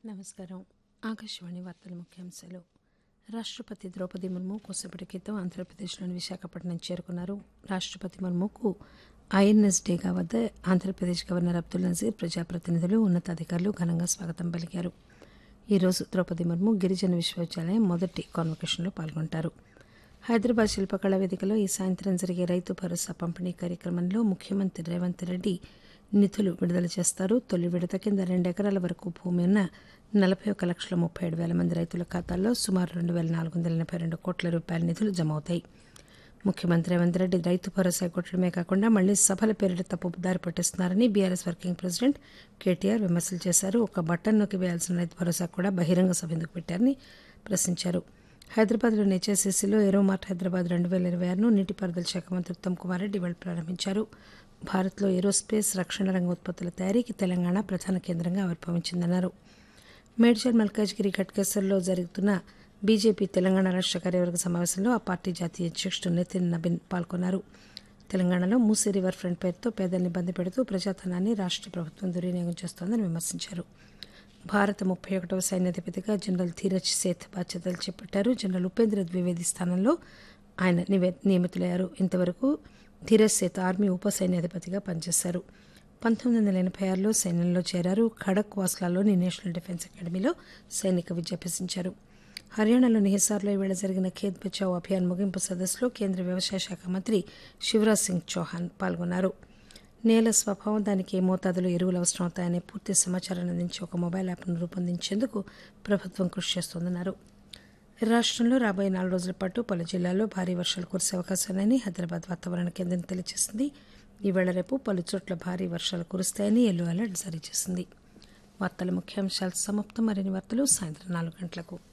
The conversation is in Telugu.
నమస్కారం ఆకాశవాణి వార్తల ముఖ్యాంశాలు రాష్ట్రపతి ద్రౌపది ముర్ము కొద్దిసేపటి క్రితం ఆంధ్రప్రదేశ్లోని విశాఖపట్నం చేరుకున్నారు రాష్ట్రపతి ముర్ముకు ఐఎన్ఎస్ డేగా వద్ద ఆంధ్రప్రదేశ్ గవర్నర్ అబ్దుల్ నజీర్ ప్రజాప్రతినిధులు ఉన్నతాధికారులు ఘనంగా స్వాగతం పలికారు ఈరోజు ద్రౌపది ముర్ము గిరిజన విశ్వవిద్యాలయం మొదటి కాన్వకేషన్లో పాల్గొంటారు హైదరాబాద్ శిల్పకళా వేదికలో ఈ సాయంత్రం జరిగే రైతు భరోసా పంపిణీ కార్యక్రమంలో ముఖ్యమంత్రి రేవంత్ రెడ్డి నిధులు విడుదల చేస్తారు తొలి విడత కింద రెండెకరాల వరకు భూమి ఉన్న నలభై ఒక లక్షల ముప్పై ఏడు వేల మంది రైతుల ఖాతాల్లో సుమారు రెండు వేల నాలుగు వందల ఎనభై రెండు కోట్ల రూపాయల నిధులు జమ అవుతాయి ముఖ్యమంత్రి రేవంత్ రెడ్డి రైతు భరోసా కొట్టడమే కాకుండా మళ్లీ సభల పేరిట తప్పు దారి పట్టిస్తున్నారని బీఆర్ఎస్ వర్కింగ్ ప్రెసిడెంట్ కేటీఆర్ విమర్శలు చేశారు ఒక బటన్ నొక్కి వేయాల్సిన రైతు భరోసా కూడా బహిరంగ సభ ఎందుకు పెట్టారని ప్రశ్నించారు హైదరాబాద్లోని హెచ్ఎస్సీసీలో ఏరోమార్ట్ హైదరాబాద్ రెండు వేల ఇరవై ఆరును నీటిపారుదల శాఖ మంత్రి ఉత్తమ్ కుమార్ రెడ్డి ఇవాళ ప్రారంభించారు భారత్లో ఏరోస్పేస్ రక్షణ రంగ ఉత్పత్తుల తయారీకి తెలంగాణ ప్రధాన కేంద్రంగా ఆవిర్భవించిందన్నారు మేడ్చల్ మల్కాజ్గిరి ఘట్కేసర్లో జరుగుతున్న బీజేపీ తెలంగాణ రాష్ట్ర కార్యవర్గ సమావేశంలో ఆ పార్టీ జాతీయ అధ్యక్షుడు నితిన్ నబిన్ పాల్గొన్నారు తెలంగాణలో మూసీ రివర్ ఫ్రంట్ పేరుతో పేదల్ని ఇబ్బంది పెడుతూ ప్రజాధనాన్ని రాష్ట్ర ప్రభుత్వం దుర్వినియోగం చేస్తోందని విమర్శించారు భారత ముప్పై ఒకటవ సైన్యాధిపతిగా జనరల్ ధీరజ్ సేత్ బాధ్యతలు చేపట్టారు జనరల్ ఉపేంద్ర ద్వివేది స్థానంలో ఆయన నివే- నియమితులయ్యారు ఇంతవరకు ధీరజ్ సేత్ ఆర్మీ ఉప సైన్యాధిపతిగా పనిచేశారు పంతొమ్మిది వందల ఎనభై ఆరులో సైన్యంలో చేరారు ఖడక్ వాస్లాలోని నేషనల్ డిఫెన్స్ అకాడమీలో సైనిక విద్య అభ్యసించారు హర్యానాలోని హిసార్లో ఈవేళ జరిగిన ఖేత్ బచావ్ అభియాన్ ముగింపు సదస్సులో కేంద్ర వ్యవసాయ శాఖ మంత్రి శివరాజ్ సింగ్ చౌహాన్ పాల్గొన్నారు నేల స్వభావం దానికి ఏ మోతాదులో ఎరువులు అవసరం అవుతాయనే పూర్తి సమాచారాన్ని అందించే ఒక మొబైల్ యాప్ను రూపొందించేందుకు ప్రభుత్వం కృషి చేస్తోందన్నారు రాష్ట్రంలో రాబోయే నాలుగు రోజుల పాటు పలు జిల్లాల్లో భారీ వర్షాలు కురిసే అవకాశాలని హైదరాబాద్ వాతావరణ కేంద్రం తెలియజేసింది ఈవేళ రేపు పలు చోట్ల భారీ వర్షాలు కురుస్తాయని ఎల్లో అలర్ట్ జారీ చేసింది వార్తల ముఖ్యాంశాలు సమాప్తం మరిన్ని వార్తలు సాయంత్రం నాలుగు గంటలకు